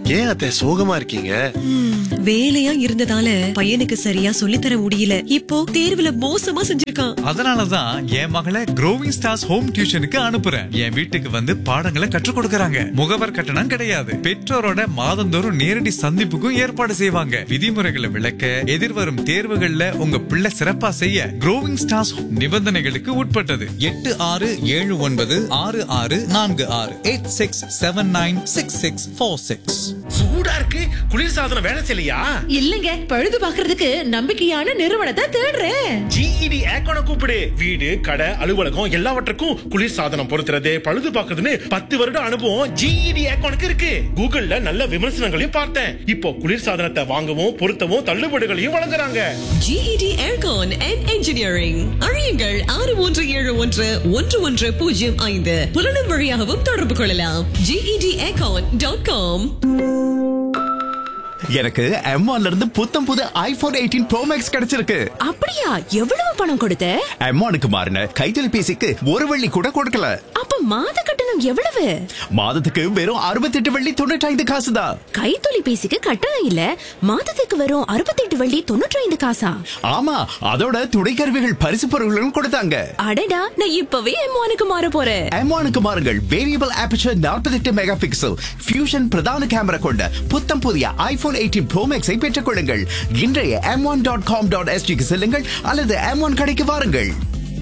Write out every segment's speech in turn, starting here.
ஏன் அத்தை சோகமா இருக்கீங்க வேலையா இருந்ததால பையனுக்கு சரியா சொல்லித்தர முடியல இப்போ தேர்வுல மோசமா செஞ்சிருக்கான் அதனாலதான் என் மகளை க்ரோவிங் ஸ்டார்ஸ் ஹோம் டியூஷனுக்கு அனுப்புறேன் என் வீட்டுக்கு வந்து பாடங்களை கற்றுக் கொடுக்கறாங்க முகவர் கட்டணம் கிடையாது பெற்றோரோட மாதந்தோறும் நேரடி சந்திப்புக்கும் ஏற்பாடு செய்வாங்க விதிமுறைகளை விளக்க எதிர்வரும் தேர்வுகள்ல உங்க பிள்ளை சிறப்பா செய்ய க்ரோவிங் ஸ்டார்ஸ் நிபந்தனைகளுக்கு உட்பட்டது எட்டு ஆறு ஏழு ஒன்பது ஆறு ஆறு நான்கு ஆறு eight six seven nine six six four six சூடா இருக்கு குளிர் சாதனம் வேலை செய்யலையா இல்லங்க பழுது பாக்குறதுக்கு நம்பிக்கையான நிறுவனத்தை தேடுறேன் ஜிஇடி ஏக்கோன கூப்பிடு வீடு கடை அலுவலகம் எல்லாவற்றுக்கும் குளிர் சாதனம் பொருத்துறது பழுது பார்க்கறதுன்னு பத்து வருட அனுபவம் ஜிஇடி ஏக்கோனுக்கு இருக்கு கூகுள்ல நல்ல விமர்சனங்களையும் பார்த்தேன் இப்போ குளிர் சாதனத்தை வாங்கவும் பொருத்தவும் தள்ளுபடிகளையும் வழங்குறாங்க GED Aircon and Engineering அறியுங்கள் ஆறு மூன்று ஏழு ஒன்று ஒன்று ஒன்று பூஜ்ஜியம் ஐந்து புலனும் வழியாகவும் தொடர்பு கொள்ளலாம் GED Aircon டாட் காம் எனக்கு M1 ல இருந்து புத்தம் புது ஐபோன் எயிட்டீன் ப்ரோ மேக்ஸ் கிடைச்சிருக்கு அப்படியா எவ்வளவு பணம் கொடுத்த M1க்கு மாறின கைத்தொலைபேசிக்கு ஒரு வெள்ளி கூட கொடுக்கல அப்ப மாத கட்டணம் எவ்வளவு மாதத்துக்கு வெறும் அறுபத்தெட்டு வெள்ளி தொண்ணூற்றி ஐந்து காசு தான் கைத்தொலைபேசிக்கு கட்டணம் இல்ல மாதத்துக்கு வரும் அறுபத்தெட்டு வள்ளி தொண்ணூற்றி ஐந்து காசா ஆமா அதோட துணை கருவிகள் பரிசு பொருள்களும் கொடுத்தாங்க அடடா நான் இப்பவே எம்மானுக்கு மாற போறேன் M1க்கு மாறுங்கள் variable aperture 48 mega pixel fusion பிரதான கேமரா கொண்ட புத்தம் புதிய ஐபோன் எயிட்டீன் ப்ரோ மேக்ஸை பெற்றுக் கொள்ளுங்கள் இன்றைய M one dot com dot எஸ்டிக்கு செல்லுங்கள் அல்லது எம் ஒன் கடைக்கு வாருங்கள்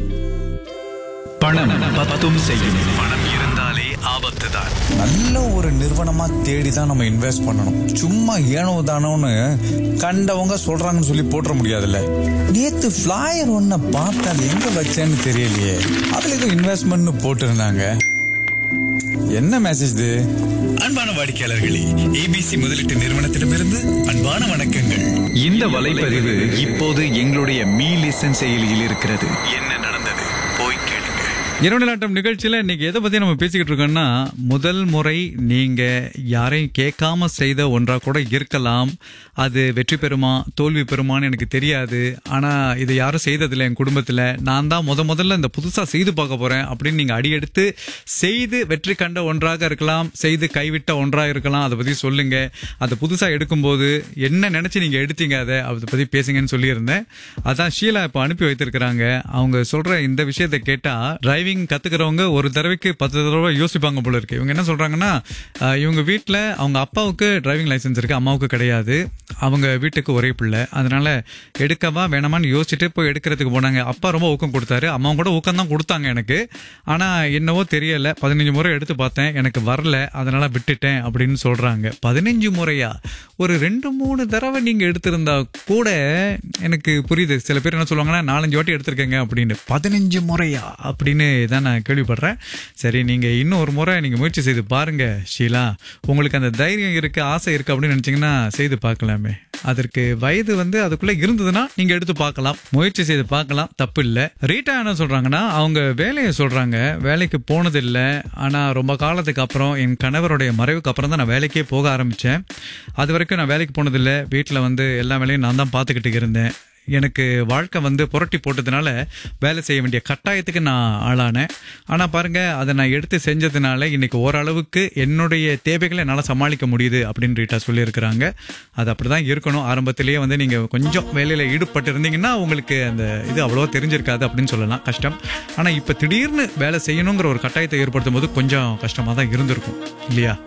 பணம் பத்தும் செய்யும் பணம் இருந்தாலே ஆபத்து தான் நல்ல ஒரு நிறுவனமா தேடி தான் நம்ம இன்வெஸ்ட் பண்ணணும் சும்மா ஏனோ தானோன்னு கண்டவங்க சொல்றாங்கன்னு சொல்லி போட்டுற முடியாதுல்ல நேத்து ஃபிளாயர் ஒன்ன பார்த்தா அது எங்க வச்சேன்னு தெரியலையே அதுல ஏதோ இன்வெஸ்ட்மெண்ட்னு போட்டிருந்தாங்க என்ன மெசேஜ் இது அன்பான வாடிக்கையாளர்களே ஏபிசி முதலீட்டு நிறுவனத்திடமிருந்து அன்பான வணக்கங்கள் இந்த வலைப்பதிவு இப்போது எங்களுடைய மீ லிசன் செயலியில் இருக்கிறது என்ன நடந்தது போய் கேளுங்க இரவு நிலாட்டம் நிகழ்ச்சியில இன்னைக்கு எதை பத்தி நம்ம பேசிக்கிட்டு இருக்கோம்னா முதல் முறை நீங்க யாரையும் கேட்காம செய்த ஒன்றா கூட இருக்கலாம் அது வெற்றி பெறுமா தோல்வி பெறுமான்னு எனக்கு தெரியாது ஆனா இதை யாரும் செய்ததில்லை என் குடும்பத்துல நான் தான் முத முதல்ல இந்த புதுசா செய்து பார்க்க போறேன் அப்படின்னு நீங்க அடியெடுத்து செய்து வெற்றி கண்ட ஒன்றாக இருக்கலாம் செய்து கைவிட்ட ஒன்றா இருக்கலாம் அதை பத்தி சொல்லுங்க அதை புதுசா எடுக்கும்போது என்ன நினைச்சு நீங்க எடுத்தீங்க அதை அதை பத்தி பேசுங்கன்னு சொல்லியிருந்தேன் அதான் ஷீலா இப்போ அனுப்பி வைத்திருக்கிறாங்க அவங்க சொல்ற இந்த விஷயத்தை கேட்டா டிரைவிங் கத்துக்கிறவங்க ஒரு தடவைக்கு பத்து தடவை யோசிப்பாங்க போல இருக்கு இவங்க என்ன சொல்றாங்கன்னா அஹ், இவங்க வீட்டில் அவங்க அப்பாவுக்கு டிரைவிங் லைசென்ஸ் இருக்கு அம்மாவுக்கு கிடையாது அவங்க வீட்டுக்கு ஒரே பிள்ளை அதனால எடுக்கவா வேணாமான்னு யோசிச்சுட்டு போய் எடுக்கிறதுக்கு போனாங்க அப்பா ரொம்ப ஊக்கம் கொடுத்தாரு அம்மா கூட ஊக்கம் தான் கொடுத்தாங்க எனக்கு ஆனா என்னவோ தெரியல பதினஞ்சு முறை எடுத்து பார்த்தேன் எனக்கு வரல அதனால விட்டுட்டேன் அப்படின்னு சொல்றாங்க பதினஞ்சு முறையா ஒரு ரெண்டு மூணு தடவை நீங்க எடுத்திருந்தா கூட எனக்கு புரியுது சில பேர் என்ன சொல்லுவாங்கன்னா நாலஞ்சு வாட்டி எடுத்திருக்கேங்க அப்படின்னு பதினஞ்சு முறையா அப்படின்னு தான் நான் கேள்விப்படுறேன் சரி நீங்க இன்னும் ஒரு முறை நீங்க முயற்சி செய்து பாருங்க ஷீலா உங்களுக்கு அந்த தைரியம் இருக்கு ஆசை இருக்கு அப்படின்னு நினைச்சீங்கன்னா செய்து பார்க்கலாமே அதற்கு வயது வந்து அதுக்குள்ள இருந்ததுன்னா நீங்க எடுத்து பார்க்கலாம் முயற்சி செய்து பார்க்கலாம் தப்பு இல்ல ரீட்டா என்ன சொல்றாங்கன்னா அவங்க வேலையை சொல்றாங்க வேலைக்கு போனது இல்ல ஆனா ரொம்ப காலத்துக்கு அப்புறம் என் கணவருடைய மறைவுக்கு அப்புறம் தான் நான் வேலைக்கே போக ஆரம்பிச்சேன் அது வரைக்கும் நான் வேலைக்கு போனதில்லை வீட்டில் வந்து எல்லா வேலையும் நான் தான் பார்த்துக்கிட்டு இருந்தேன் எனக்கு வாழ்க்கை வந்து புரட்டி போட்டதுனால வேலை செய்ய வேண்டிய கட்டாயத்துக்கு நான் ஆளானேன் ஆனால் பாருங்க அதை நான் எடுத்து செஞ்சதுனால இன்னைக்கு ஓரளவுக்கு என்னுடைய தேவைகளை என்னால் சமாளிக்க முடியுது அப்படின்னு ரீட்டா சொல்லியிருக்கிறாங்க அது அப்படி தான் இருக்கணும் ஆரம்பத்திலேயே வந்து நீங்கள் கொஞ்சம் வேலையில் ஈடுபட்டு இருந்தீங்கன்னா உங்களுக்கு அந்த இது அவ்வளோவா தெரிஞ்சிருக்காது அப்படின்னு சொல்லலாம் கஷ்டம் ஆனால் இப்போ திடீர்னு வேலை செய்யணுங்கிற ஒரு கட்டாயத்தை ஏற்படுத்தும் போது கொஞ்சம் கஷ்டமாக தான் இருந்திருக்கும் இல்லையா